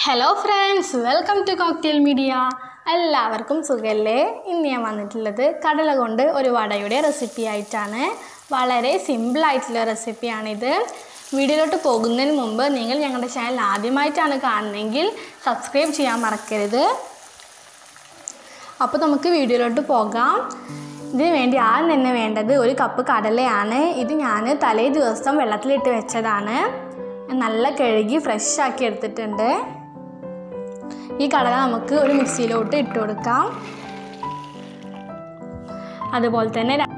hello friends welcome to cocktail media എല്ലാവർക്കും സുഖല്ലേ ഇന്ന് ഞാൻ വന്നിട്ടുള്ളത് കടല കൊണ്ട് ഒരു വടയുടെ റെസിപ്പി ആയിട്ടാണ് വളരെ സിമ്പിളായിട്ടുള്ള റെസിപ്പിയാണിത് വീഡിയോയിലോട്ട് പോകുന്നതിന് മുമ്പ് നിങ്ങൾ ഞങ്ങളുടെ ചാനൽ ആദ്യമായിട്ടാണ് കാണുന്നതെങ്കിൽ സബ്സ്ക്രൈബ് ചെയ്യാൻ മറക്കരുത് അപ്പോൾ നമുക്ക് വീഡിയോയിലോട്ട് പോകാം ഇതിന് വേണ്ടി ആദ്യം തന്നെ വേണ്ടത് ഒരു കപ്പ് കടലയാണ് ഇത് ഞാൻ തലേ ദിവസം വെള്ളത്തിലിട്ട് വെച്ചതാണ് നല്ല കഴുകി ഫ്രഷ് ആക്കി എടുത്തിട്ടുണ്ട് ഈ കടല നമുക്ക് ഒരു മിക്സിയിലോട്ട് ഇട്ട് കൊടുക്കാം അതുപോലെ തന്നെ ര-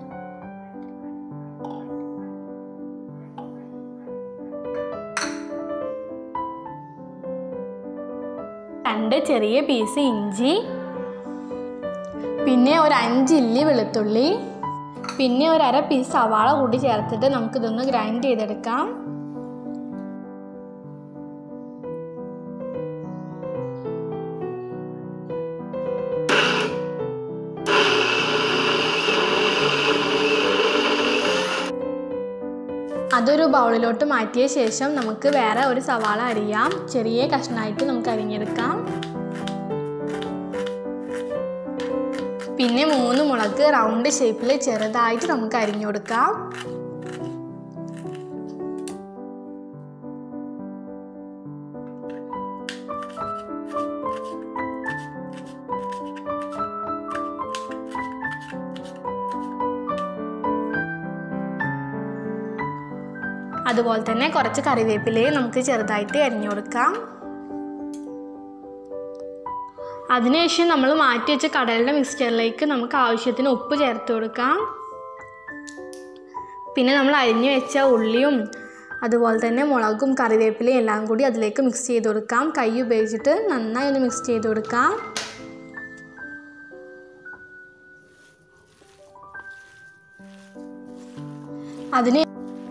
രണ്ട് ചെറിയ പീസ് ഇഞ്ചി പിന്നെ ഒരു അഞ്ച് ഇല്ലി വെളുത്തുള്ളി പിന്നെ ഒരു അര പീസ് സവാള കൂടി ചേർത്തിട്ട് നമുക്കിതൊന്ന് ഗ്രൈൻഡ് ചെയ്തെടുക്കാം അതൊരു ബൗളിലോട്ട് മാറ്റിയ ശേഷം നമുക്ക് വേറെ ഒരു സവാള അരിയാം ചെറിയ കഷ്ണമായിട്ട് നമുക്ക് അരിഞ്ഞെടുക്കാം പിന്നെ മൂന്ന് മുളക് റൗണ്ട് ഷേപ്പിൽ ചെറുതായിട്ട് നമുക്ക് അരിഞ്ഞു കൊടുക്കാം അതുപോലെ തന്നെ കുറച്ച് കറിവേപ്പിലയും നമുക്ക് ചെറുതായിട്ട് അരിഞ്ഞു കൊടുക്കാം അതിനുശേഷം നമ്മൾ മാറ്റി വെച്ച കടലിൻ്റെ മിക്സ്ചറിലേക്ക് നമുക്ക് ആവശ്യത്തിന് ഉപ്പ് ചേർത്ത് കൊടുക്കാം പിന്നെ നമ്മൾ അരിഞ്ഞു വെച്ച ഉള്ളിയും അതുപോലെ തന്നെ മുളകും കറിവേപ്പിലയും എല്ലാം കൂടി അതിലേക്ക് മിക്സ് ചെയ്ത് കൊടുക്കാം കൈ ഉപയോഗിച്ചിട്ട് നന്നായി ഒന്ന് മിക്സ് ചെയ്ത് കൊടുക്കാം അതിന്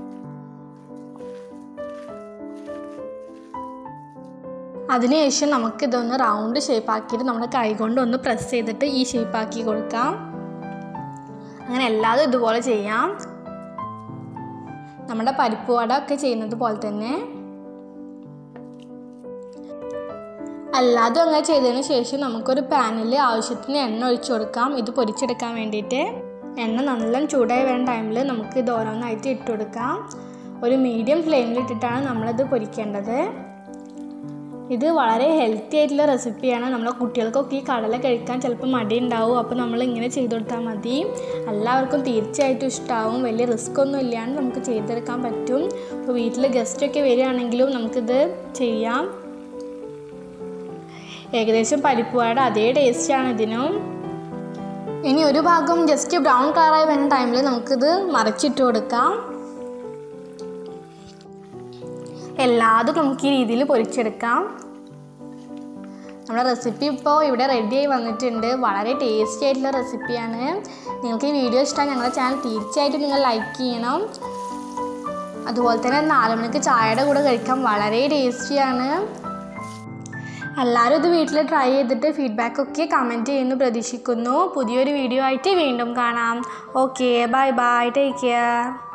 അതിനുശേഷം നമുക്കിതൊന്ന് റൗണ്ട് ഷേപ്പാക്കിയിട്ട് നമ്മുടെ കൈ കൊണ്ട് ഒന്ന് പ്രസ് ചെയ്തിട്ട് ഈ ഷേപ്പാക്കി കൊടുക്കാം അങ്ങനെ എല്ലാതും ഇതുപോലെ ചെയ്യാം നമ്മുടെ പരിപ്പ് വട ഒക്കെ ചെയ്യുന്നത് പോലെ തന്നെ അല്ലാതും അങ്ങനെ ചെയ്തതിന് ശേഷം നമുക്കൊരു പാനിൽ ആവശ്യത്തിന് എണ്ണ ഒഴിച്ചു കൊടുക്കാം ഇത് പൊരിച്ചെടുക്കാൻ വേണ്ടിയിട്ട് എണ്ണ നല്ല ചൂടായി വരുന്ന ടൈമിൽ നമുക്ക് ഇത് ഓരോന്നായിട്ട് ഇട്ട് കൊടുക്കാം ഒരു മീഡിയം ഫ്ലെയിമിൽ ഇട്ടിട്ടാണ് നമ്മളിത് പൊരിക്കേണ്ടത് ഇത് വളരെ ഹെൽത്തി ആയിട്ടുള്ള റെസിപ്പിയാണ് നമ്മുടെ കുട്ടികൾക്കൊക്കെ ഈ കടല കഴിക്കാൻ ചിലപ്പോൾ മടി ഉണ്ടാവും അപ്പോൾ നമ്മൾ ഇങ്ങനെ ചെയ്ത് കൊടുത്താൽ മതി എല്ലാവർക്കും തീർച്ചയായിട്ടും ഇഷ്ടമാവും വലിയ റിസ്ക് ഒന്നും ഇല്ലാണ്ട് നമുക്ക് ചെയ്തെടുക്കാൻ പറ്റും ഇപ്പോൾ വീട്ടിൽ ഗസ്റ്റൊക്കെ വരികയാണെങ്കിലും നമുക്കിത് ചെയ്യാം ഏകദേശം പരിപ്പുവയുടെ അതേ ടേസ്റ്റാണ് ഇതിനും ഇനി ഒരു ഭാഗം ജസ്റ്റ് ബ്രൗൺ കളറായി വരുന്ന ടൈമിൽ നമുക്കിത് മറിച്ചിട്ട് കൊടുക്കാം എല്ലാതും നമുക്ക് ഈ രീതിയിൽ പൊരിച്ചെടുക്കാം നമ്മുടെ റെസിപ്പി ഇപ്പോൾ ഇവിടെ റെഡിയായി വന്നിട്ടുണ്ട് വളരെ ടേസ്റ്റി ആയിട്ടുള്ള റെസിപ്പിയാണ് നിങ്ങൾക്ക് ഈ വീഡിയോ ഇഷ്ടമാണ് ഞങ്ങളുടെ ചാനൽ തീർച്ചയായിട്ടും നിങ്ങൾ ലൈക്ക് ചെയ്യണം അതുപോലെ തന്നെ നാല് മണിക്ക് ചായയുടെ കൂടെ കഴിക്കാൻ വളരെ ടേസ്റ്റിയാണ് എല്ലാവരും ഇത് വീട്ടിൽ ട്രൈ ചെയ്തിട്ട് ഫീഡ്ബാക്കൊക്കെ കമൻറ്റ് ചെയ്യുന്നു പ്രതീക്ഷിക്കുന്നു പുതിയൊരു വീഡിയോ ആയിട്ട് വീണ്ടും കാണാം okay bye bye take care